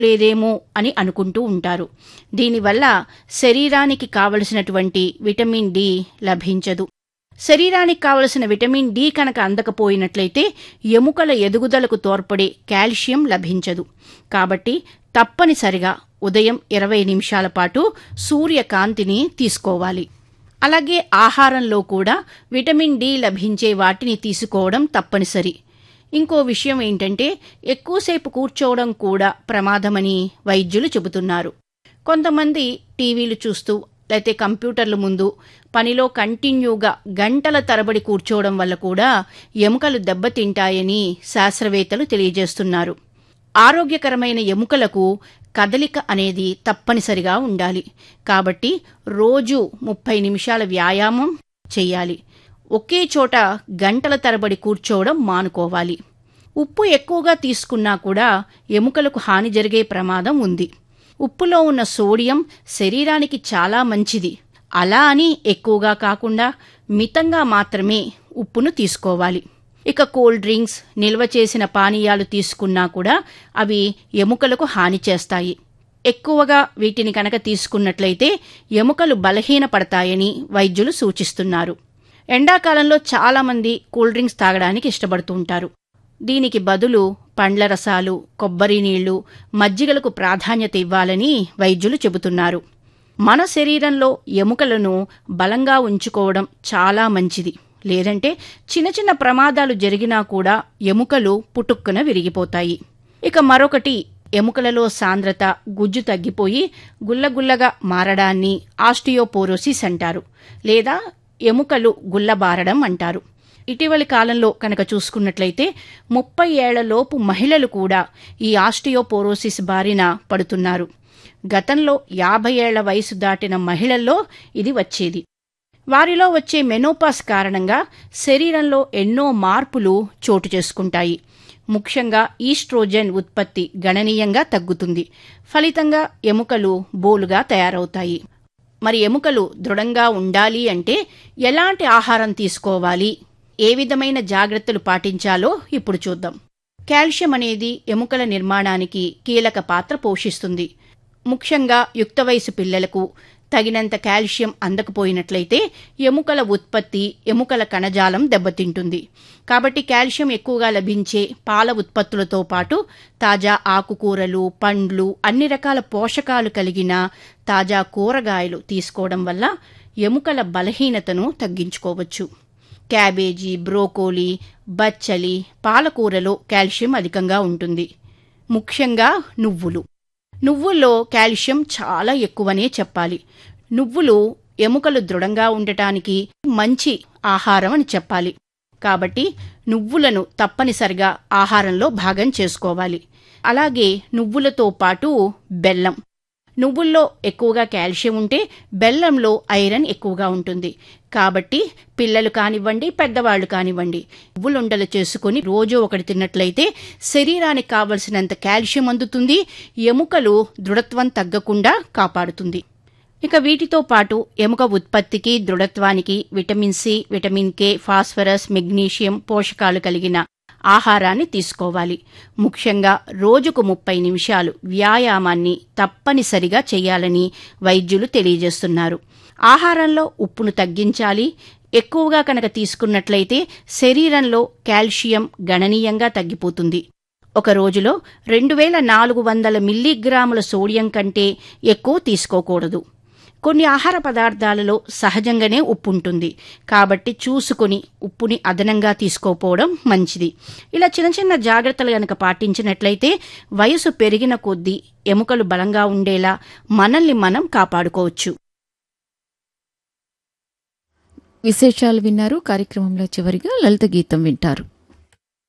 లేదేమో అని అనుకుంటూ ఉంటారు దీనివల్ల శరీరానికి కావలసినటువంటి విటమిన్ డి లభించదు శరీరానికి కావలసిన విటమిన్ డి కనుక అందకపోయినట్లయితే ఎముకల ఎదుగుదలకు తోడ్పడే కాల్షియం లభించదు కాబట్టి తప్పనిసరిగా ఉదయం ఇరవై నిమిషాల పాటు సూర్యకాంతిని తీసుకోవాలి అలాగే ఆహారంలో కూడా విటమిన్ డి లభించే వాటిని తీసుకోవడం తప్పనిసరి ఇంకో విషయం ఏంటంటే ఎక్కువసేపు కూర్చోవడం కూడా ప్రమాదమని వైద్యులు చెబుతున్నారు కొంతమంది టీవీలు చూస్తూ లేతే కంప్యూటర్ల ముందు పనిలో కంటిన్యూగా గంటల తరబడి కూర్చోవడం వల్ల కూడా ఎముకలు దెబ్బతింటాయని శాస్త్రవేత్తలు తెలియజేస్తున్నారు ఆరోగ్యకరమైన ఎముకలకు కదలిక అనేది తప్పనిసరిగా ఉండాలి కాబట్టి రోజు ముప్పై నిమిషాల వ్యాయామం చెయ్యాలి ఒకే చోట గంటల తరబడి కూర్చోవడం మానుకోవాలి ఉప్పు ఎక్కువగా తీసుకున్నా కూడా ఎముకలకు హాని జరిగే ప్రమాదం ఉంది ఉప్పులో ఉన్న సోడియం శరీరానికి చాలా మంచిది అలా అని ఎక్కువగా కాకుండా మితంగా మాత్రమే ఉప్పును తీసుకోవాలి ఇక కూల్ డ్రింక్స్ నిల్వ చేసిన పానీయాలు తీసుకున్నా కూడా అవి ఎముకలకు హాని చేస్తాయి ఎక్కువగా వీటిని కనుక తీసుకున్నట్లయితే ఎముకలు బలహీనపడతాయని వైద్యులు సూచిస్తున్నారు ఎండాకాలంలో చాలామంది కూల్ డ్రింక్స్ తాగడానికి ఇష్టపడుతూ ఉంటారు దీనికి బదులు పండ్ల రసాలు కొబ్బరి నీళ్లు మజ్జిగలకు ప్రాధాన్యత ఇవ్వాలని వైద్యులు చెబుతున్నారు మన శరీరంలో ఎముకలను బలంగా ఉంచుకోవడం చాలా మంచిది లేదంటే చిన్న చిన్న ప్రమాదాలు జరిగినా కూడా ఎముకలు పుటుక్కున విరిగిపోతాయి ఇక మరొకటి ఎముకలలో సాంద్రత గుజ్జు తగ్గిపోయి గుల్లగుల్లగా మారడాన్ని ఆస్టియోపోరోసిస్ అంటారు లేదా ఎముకలు గుల్లబారడం అంటారు ఇటీవలి కాలంలో కనుక చూసుకున్నట్లయితే ముప్పై ఏళ్లలోపు మహిళలు కూడా ఈ ఆస్టియోపోరోసిస్ బారిన పడుతున్నారు గతంలో యాభై ఏళ్ల వయసు దాటిన మహిళల్లో ఇది వచ్చేది వారిలో వచ్చే మెనోపాస్ కారణంగా శరీరంలో ఎన్నో మార్పులు చోటు చేసుకుంటాయి ముఖ్యంగా ఈస్ట్రోజెన్ ఉత్పత్తి గణనీయంగా తగ్గుతుంది ఫలితంగా ఎముకలు బోలుగా తయారవుతాయి మరి ఎముకలు దృఢంగా ఉండాలి అంటే ఎలాంటి ఆహారం తీసుకోవాలి ఏ విధమైన జాగ్రత్తలు పాటించాలో ఇప్పుడు చూద్దాం కాల్షియం అనేది ఎముకల నిర్మాణానికి కీలక పాత్ర పోషిస్తుంది ముఖ్యంగా యుక్త వయసు పిల్లలకు తగినంత కాల్షియం అందకపోయినట్లయితే ఎముకల ఉత్పత్తి ఎముకల కణజాలం దెబ్బతింటుంది కాబట్టి కాల్షియం ఎక్కువగా లభించే పాల ఉత్పత్తులతో పాటు తాజా ఆకుకూరలు పండ్లు అన్ని రకాల పోషకాలు కలిగిన తాజా కూరగాయలు తీసుకోవడం వల్ల ఎముకల బలహీనతను తగ్గించుకోవచ్చు క్యాబేజీ బ్రోకోలీ బచ్చలి పాలకూరలో కాల్షియం అధికంగా ఉంటుంది ముఖ్యంగా నువ్వులు నువ్వుల్లో కాల్షియం చాలా ఎక్కువనే చెప్పాలి నువ్వులు ఎముకలు దృఢంగా ఉండటానికి మంచి ఆహారం అని చెప్పాలి కాబట్టి నువ్వులను తప్పనిసరిగా ఆహారంలో భాగం చేసుకోవాలి అలాగే నువ్వులతో పాటు బెల్లం నువ్వుల్లో ఎక్కువగా కాల్షియం ఉంటే బెల్లంలో ఐరన్ ఎక్కువగా ఉంటుంది కాబట్టి పిల్లలు కానివ్వండి పెద్దవాళ్లు కానివ్వండి నువ్వులుండలు చేసుకుని రోజు ఒకటి తిన్నట్లయితే శరీరానికి కావలసినంత కాల్షియం అందుతుంది ఎముకలు దృఢత్వం తగ్గకుండా కాపాడుతుంది ఇక వీటితో పాటు ఎముక ఉత్పత్తికి దృఢత్వానికి vitamin C vitamin K phosphorus magnesium పోషకాలు కలిగిన ఆహారాన్ని తీసుకోవాలి ముఖ్యంగా రోజుకు ముప్పై నిమిషాలు వ్యాయామాన్ని తప్పనిసరిగా చేయాలని వైద్యులు తెలియజేస్తున్నారు ఆహారంలో ఉప్పును తగ్గించాలి ఎక్కువగా కనుక తీసుకున్నట్లయితే శరీరంలో కాల్షియం గణనీయంగా తగ్గిపోతుంది ఒక రోజులో రెండు వేల నాలుగు వందల మిల్లీగ్రాముల సోడియం కంటే ఎక్కువ తీసుకోకూడదు కొన్ని ఆహార పదార్థాలలో సహజంగానే ఉప్పు ఉంటుంది కాబట్టి చూసుకుని ఉప్పుని అదనంగా తీసుకోపోవడం మంచిది ఇలా చిన్న చిన్న జాగ్రత్తలు గనక పాటించినట్లయితే వయసు పెరిగిన కొద్దీ ఎముకలు బలంగా ఉండేలా మనల్ని మనం కాపాడుకోవచ్చు విశేషాలు విన్నారు కార్యక్రమంలో చివరిగా లలిత గీతం వింటారు